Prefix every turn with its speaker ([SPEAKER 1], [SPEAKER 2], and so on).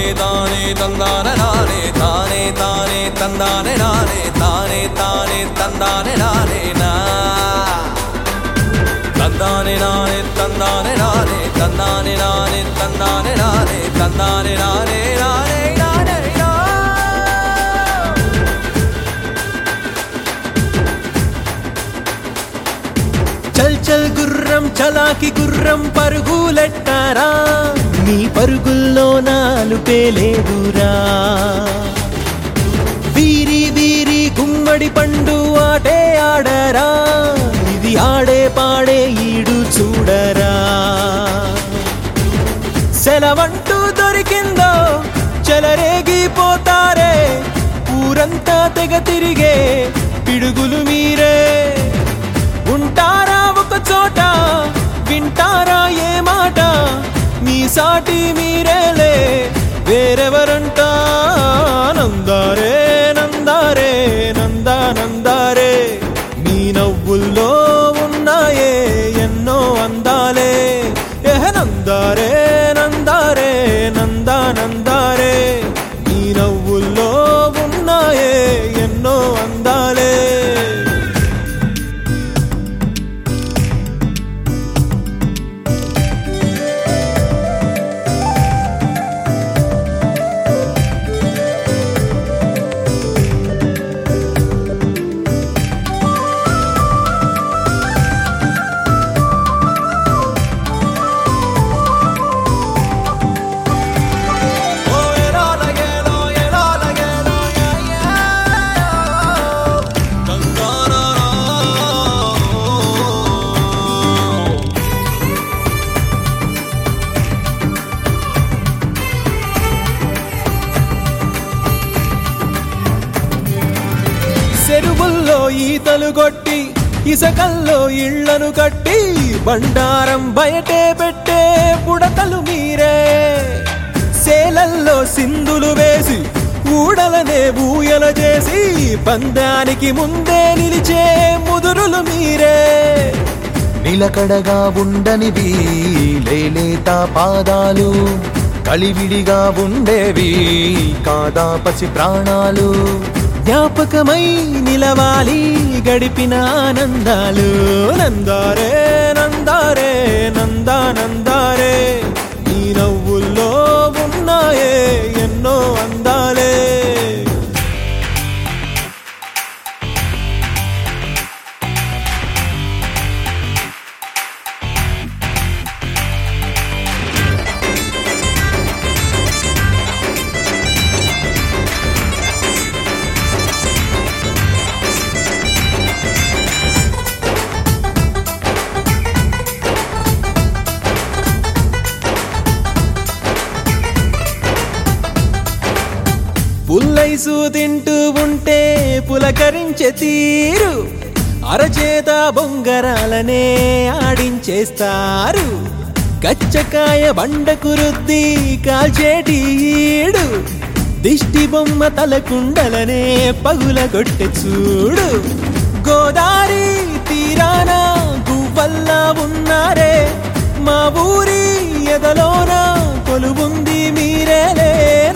[SPEAKER 1] తానే తందాన నానే తానే తానే తందానే నానే తానే తానే తందానే నానే నా తందానే నానే తందానే నానే తందానే నానే తందానే నానే తందానే నానే నానే నానే నా
[SPEAKER 2] చల్ చల్ గుర్రం చలాకి గుర్రం పరుగులెట్టారా నీ పరుగుల్లో నాలుపే లేదురా వీరి వీరి గుమ్మడి పండు ఆటే ఆడరా ఇది ఆడే పాడే ఈడు చూడరా సెలవంటూ దొరికిందో చెలరేగిపోతారే ఊరంతా తెగ తిరిగే పిడుగులు మీరే ఉంటారా ఒక చోట వింటారా ఏ మాట మీ సాటి మీరేలే వేరెవరంట నందారే నందారే నందా నందారే మీ నవ్వుల్లో ఉన్నాయే ఎన్నో అందాలే ఎహ నందారే నందారే నందా నందారే మీ నవ్వుల్లో ఉన్నాయే ఎన్నో అందాలే
[SPEAKER 1] ఓ ఎలాలగేలో ఎలాలగేలో యా తందానా
[SPEAKER 2] చెరువుల్లో ఈతలు కొట్టి ఇసకల్లో ఇళ్లను కట్టి బండారం బయటే పెట్టే బుడతలు మీరే సేలల్లో సింధులు వేసి ఊడలనే బూయల చేసి పందానికి ముందే నిలిచే ముదురులు మీరే
[SPEAKER 3] నిలకడగా ఉండనివి లేలేత పాదాలు కలివిడిగా ఉండేవి కాదా పసి ప్రాణాలు
[SPEAKER 2] జ్ఞాపకమై నిలవాలి గడిపిన ఆనందాలు నందారే నందారే నందా నందారే ఈ నవ్వుల్లో ఉన్నాయే ఎన్నో అందాలే పుల్లైసు తింటూ ఉంటే పులకరించే తీరు అరచేత బొంగరాలనే ఆడించేస్తారు గచ్చకాయ బండకు రుద్ది కాల్చేటి ఈడు దిష్టి బొమ్మ తలకుండలనే పగుల కొట్టె చూడు గోదారి తీరాన గువ్వల్లా ఉన్నారే మా ఊరి ఎదలోన కొలువుంది మీరేలే